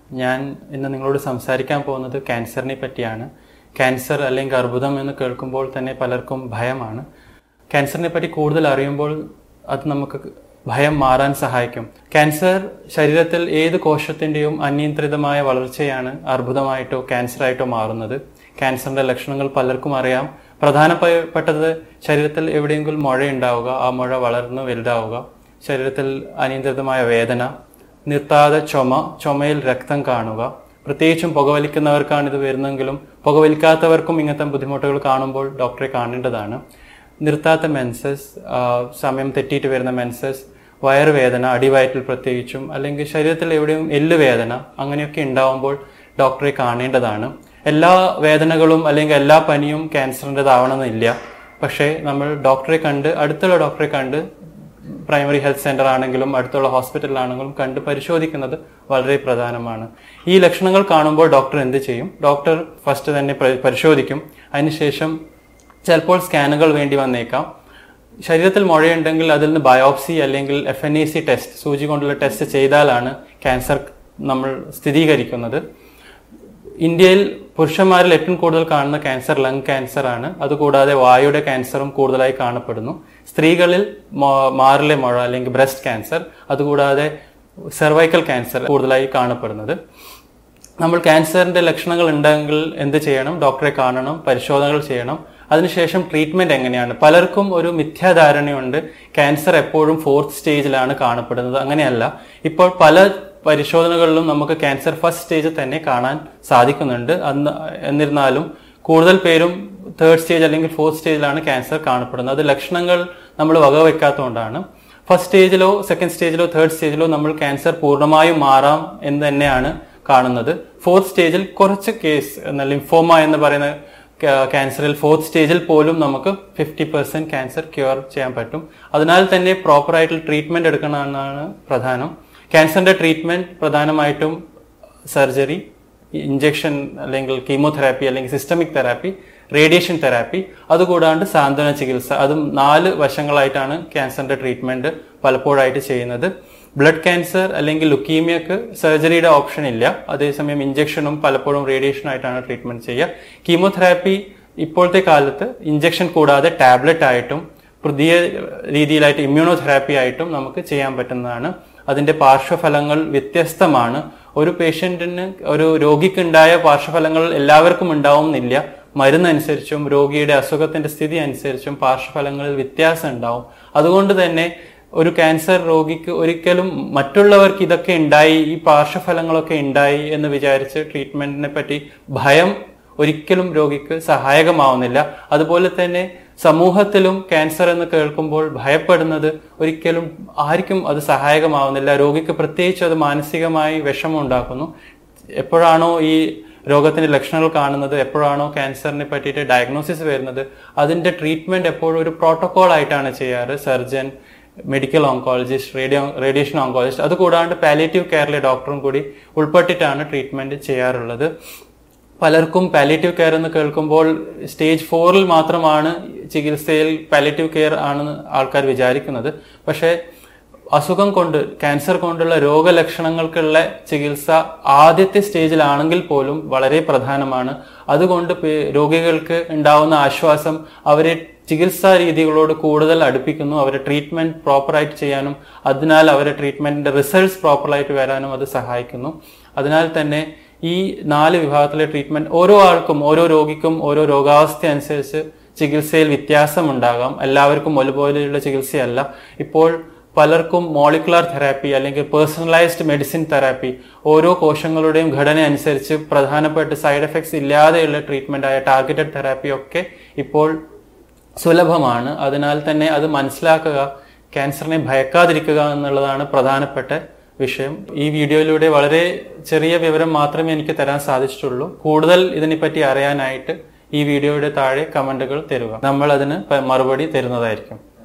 ഞാൻ ഇന്ന് നിങ്ങളോട് സംസാരിക്കാൻ പോകുന്നത് ക്യാൻസറിനെ പറ്റിയാണ് ക്യാൻസർ അല്ലെങ്കിൽ അർബുദം എന്ന് കേൾക്കുമ്പോൾ തന്നെ പലർക്കും ഭയമാണ് ക്യാൻസറിനെ പറ്റി കൂടുതൽ അറിയുമ്പോൾ അത് നമുക്ക് ഭയം മാറാൻ സഹായിക്കും ക്യാൻസർ ശരീരത്തിൽ ഏത് കോശത്തിൻ്റെയും അനിയന്ത്രിതമായ വളർച്ചയാണ് അർബുദമായിട്ടോ ക്യാൻസറായിട്ടോ മാറുന്നത് ക്യാൻസറിന്റെ ലക്ഷണങ്ങൾ പലർക്കും അറിയാം പ്രധാനപ്പെട്ടത് ശരീരത്തിൽ എവിടെയെങ്കിലും മുഴ ഉണ്ടാവുക ആ മുഴ വളർന്ന് വലുതാവുക ശരീരത്തിൽ അനിയന്ത്രിതമായ വേദന നിർത്താതെ ചുമ ചുമയിൽ രക്തം കാണുക പ്രത്യേകിച്ചും പുകവലിക്കുന്നവർക്കാണ് ഇത് വരുന്നെങ്കിലും പുകവലിക്കാത്തവർക്കും ഇങ്ങനത്തെ ബുദ്ധിമുട്ടുകൾ കാണുമ്പോൾ ഡോക്ടറെ കാണേണ്ടതാണ് നിർത്താത്ത മെൻസസ് സമയം തെറ്റിയിട്ട് വരുന്ന മെൻസസ് വയറുവേദന അടിവയറ്റിൽ പ്രത്യേകിച്ചും അല്ലെങ്കിൽ ശരീരത്തിൽ എവിടെയും എല്ല് വേദന അങ്ങനെയൊക്കെ ഉണ്ടാവുമ്പോൾ ഡോക്ടറെ കാണേണ്ടതാണ് എല്ലാ വേദനകളും അല്ലെങ്കിൽ എല്ലാ പനിയും ക്യാൻസറിൻ്റെതാവണമെന്നില്ല പക്ഷേ നമ്മൾ ഡോക്ടറെ കണ്ട് അടുത്തുള്ള ഡോക്ടറെ കണ്ട് പ്രൈമറി ഹെൽത്ത് സെന്റർ ആണെങ്കിലും അടുത്തുള്ള ഹോസ്പിറ്റലിലാണെങ്കിലും കണ്ട് പരിശോധിക്കുന്നത് വളരെ പ്രധാനമാണ് ഈ ലക്ഷണങ്ങൾ കാണുമ്പോൾ ഡോക്ടർ എന്ത് ചെയ്യും ഡോക്ടർ ഫസ്റ്റ് തന്നെ പരി- പരിശോധിക്കും അതിനുശേഷം ചിലപ്പോൾ സ്കാനുകൾ വേണ്ടി വന്നേക്കാം ശരീരത്തിൽ മുഴയുണ്ടെങ്കിൽ അതിൽ നിന്ന് ബയോപ്സി അല്ലെങ്കിൽ F N A C test സൂചി കൊണ്ടുള്ള ടെസ്റ്റ് ചെയ്താലാണ് ക്യാൻസർ നമ്മൾ സ്ഥിരീകരിക്കുന്നത് ഇന്ത്യയിൽ പുരുഷന്മാരിൽ ഏറ്റവും കൂടുതൽ കാണുന്ന ക്യാൻസർ ലങ് ക്യാൻസർ ആണ് അതുകൂടാതെ വായുടെ ക്യാൻസറും കൂടുതലായി കാണപ്പെടുന്നു സ്ത്രീകളിൽ മോ- മാറിലെ മുഴ അല്ലെങ്കിൽ ബ്രസ്റ്റ് ക്യാൻസർ അതുകൂടാതെ സെർവൈക്കൽ ക്യാൻസർ കൂടുതലായി കാണപ്പെടുന്നത് നമ്മൾ ക്യാൻസറിന്റെ ലക്ഷണങ്ങൾ ഉണ്ടെങ്കിൽ എന്ത് ചെയ്യണം ഡോക്ടറെ കാണണം പരിശോധനകൾ ചെയ്യണം അതിനുശേഷം ട്രീറ്റ്മെന്റ് എങ്ങനെയാണ് പലർക്കും ഒരു മിഥ്യാധാരണയുണ്ട് ക്യാൻസർ എപ്പോഴും ഫോർത്ത് സ്റ്റേജിലാണ് കാണപ്പെടുന്നത് അങ്ങനെയല്ല ഇപ്പോൾ പല പരിശോധനകളിലും നമുക്ക് ക്യാൻസർ ഫസ്റ്റ് സ്റ്റേജിൽ തന്നെ കാണാൻ സാധിക്കുന്നുണ്ട് അന്ന് എന്നിരുന്നാലും കൂടുതൽ പേരും തേർഡ് സ്റ്റേജ് അല്ലെങ്കിൽ ഫോർത്ത് സ്റ്റേജിലാണ് ക്യാൻസർ കാണപ്പെടുന്നത് അത് ലക്ഷണങ്ങൾ നമ്മൾ വകവെക്കാത്തതുകൊണ്ടാണ് ഫസ്റ്റ് സ്റ്റേജിലോ സെക്കൻഡ് സ്റ്റേജിലോ തേർഡ് സ്റ്റേജിലോ നമ്മൾ ക്യാൻസർ പൂർണ്ണമായും മാറാം എന്ന് തന്നെയാണ് കാണുന്നത് ഫോർത്ത് സ്റ്റേജിൽ കുറച്ച് കേസ് ലിംഫോമ എന്ന് പറയുന്ന ക്യാ- ക്യാൻസറിൽ ഫോർത്ത് സ്റ്റേജിൽ പോലും നമുക്ക് ഫിഫ്റ്റി പെർസെന്റ് ക്യാൻസർ ക്യൂർ ചെയ്യാൻ പറ്റും അതിനാൽ തന്നെ പ്രോപ്പറായിട്ടുള്ള ട്രീറ്റ്മെന്റ് എടുക്കണമെന്നാണ് പ്രധാനം ക്യാൻസറിന്റെ ട്രീറ്റ്മെന്റ് പ്രധാനമായിട്ടും സർജറി ഇഞ്ചക്ഷൻ അല്ലെങ്കിൽ കീമോതെറാപ്പി അല്ലെങ്കിൽ സിസ്റ്റമിക് തെറാപ്പി റേഡിയേഷൻ തെറാപ്പി അതുകൂടാണ്ട് സാന്ത്വന ചികിത്സ അതും നാല് വശങ്ങളായിട്ടാണ് ക്യാൻസറിന്റെ ട്രീറ്റ്മെന്റ് പലപ്പോഴായിട്ട് ചെയ്യുന്നത് ബ്ലഡ് ക്യാൻസർ അല്ലെങ്കിൽ ലുക്കീമിയക്ക് സർജറിയുടെ ഓപ്ഷൻ ഇല്ല അതേസമയം ഇഞ്ചക്ഷനും പലപ്പോഴും റേഡിയേഷനും ആയിട്ടാണ് ട്രീറ്റ്മെന്റ് ചെയ്യുക കീമോതെറാപ്പി ഇപ്പോഴത്തെ കാലത്ത് ഇഞ്ചക്ഷൻ കൂടാതെ ടാബ്ലറ്റ് ആയിട്ടും പുതിയ രീതിയിലായിട്ട് ഇമ്മ്യൂണോതെറാപ്പി ആയിട്ടും നമുക്ക് ചെയ്യാൻ പറ്റുന്നതാണ് അതിന്റെ പാർശ്വഫലങ്ങൾ വ്യത്യസ്തമാണ് ഒരു പേഷ്യന്റിന് ഒരു രോഗിക്കുണ്ടായ പാർശ്വഫലങ്ങൾ എല്ലാവർക്കും ഉണ്ടാവുന്നില്ല മരുന്നനുസരിച്ചും രോഗിയുടെ അസുഖത്തിന്റെ സ്ഥിതി അനുസരിച്ചും പാർശ്വഫലങ്ങളിൽ വ്യത്യാസം ഉണ്ടാവും അതുകൊണ്ട് തന്നെ ഒരു ക്യാൻസർ രോഗിക്ക് ഒരിക്കലും മറ്റുള്ളവർക്ക് ഇതൊക്കെ ഉണ്ടായി ഈ പാർശ്വഫലങ്ങളൊക്കെ ഉണ്ടായി എന്ന് വിചാരിച്ച് ട്രീറ്റ്മെന്റിനെ പറ്റി ഭയം ഒരിക്കലും രോഗിക്ക് സഹായകമാവുന്നില്ല അതുപോലെ തന്നെ സമൂഹത്തിലും ക്യാൻസർ എന്ന് കേൾക്കുമ്പോൾ ഭയപ്പെടുന്നത് ഒരിക്കലും ആർക്കും അത് സഹായകമാവുന്നില്ല രോഗിക്ക് പ്രത്യേകിച്ച് അത് മാനസികമായി വിഷമം ഉണ്ടാക്കുന്നു എപ്പോഴാണോ ഈ രോഗത്തിന്റെ ലക്ഷണങ്ങൾ കാണുന്നത് എപ്പോഴാണോ ക്യാൻസറിനെ പറ്റിയിട്ട് ഡയഗ്നോസിസ് വരുന്നത് അതിന്റെ ട്രീറ്റ്മെന്റ് എപ്പോഴും ഒരു പ്രോട്ടോകോൾ ആയിട്ടാണ് ചെയ്യാറ് surgeon medical oncologist radio radiation oncologist അതുകൂടാണ്ട് പാലിയേറ്റീവ് കെയറിലെ ഡോക്ടറും കൂടി ഉൾപ്പെട്ടിട്ടാണ് ട്രീറ്റ്മെന്റ് ചെയ്യാറുള്ളത് പലർക്കും പാലിയേറ്റീവ് കെയർ എന്ന് കേൾക്കുമ്പോൾ സ്റ്റേജ് ഫോറിൽ മാത്രമാണ് ചികിത്സയിൽ പാലിയേറ്റീവ് കെയർ ആണെന്ന് ആൾക്കാർ വിചാരിക്കുന്നത് പക്ഷേ അസുഖം കൊണ്ട് ക്യാൻസർ കൊണ്ടുള്ള രോഗലക്ഷണങ്ങൾക്കുള്ള ചികിത്സ ആദ്യത്തെ സ്റ്റേജിലാണെങ്കിൽ പോലും വളരെ പ്രധാനമാണ് അതുകൊണ്ട് പേ- രോഗികൾക്ക് ഉണ്ടാവുന്ന ആശ്വാസം അവരെ ചികിത്സാ രീതികളോട് കൂടുതൽ അടുപ്പിക്കുന്നു അവരെ ട്രീറ്റ്മെന്റ് പ്രോപ്പറായിട്ട് ചെയ്യാനും അതിനാൽ അവരെ ട്രീറ്റ്മെന്റിന്റെ റിസൾട്ട്സ് പ്രോപ്പറായിട്ട് വരാനും അത് സഹായിക്കുന്നു അതിനാൽ തന്നെ ഈ നാല് വിഭാഗത്തിലെ ട്രീറ്റ്മെന്റ് ഓരോ ആൾക്കും ഓരോ രോഗിക്കും ഓരോ രോഗാവസ്ഥ അനുസരിച്ച് ചികിത്സയിൽ വ്യത്യാസമുണ്ടാകാം എല്ലാവർക്കും ഒരുപോലെയുള്ള ചികിത്സയല്ല ഇപ്പോൾ പലർക്കും മോളിക്കുലർ തെറാപ്പി അല്ലെങ്കിൽ പേഴ്സണലൈസ്ഡ് മെഡിസിൻ തെറാപ്പി ഓരോ കോശങ്ങളുടെയും ഘടന അനുസരിച്ച് പ്രധാനപ്പെട്ട സൈഡ് എഫക്ട്സ് ഇല്ലാതെയുള്ള ട്രീറ്റ്മെന്റ് ആയ ടാർഗറ്റഡ് തെറാപ്പി ഒക്കെ ഇപ്പോൾ സുലഭമാണ് അതിനാൽ തന്നെ അത് മനസ്സിലാക്കുക ക്യാൻസറിനെ ഭയക്കാതിരിക്കുക എന്നുള്ളതാണ് പ്രധാനപ്പെട്ട വിഷയം ഈ വീഡിയോയിലൂടെ വളരെ ചെറിയ വിവരം മാത്രമേ എനിക്ക് തരാൻ സാധിച്ചിട്ടുള്ളൂ കൂടുതൽ ഇതിനെപ്പറ്റി അറിയാനായിട്ട് ഈ വീഡിയോയുടെ താഴെ കമന്റുകൾ തരുക നമ്മൾ അതിന് പ- മറുപടി തരുന്നതായിരിക്കും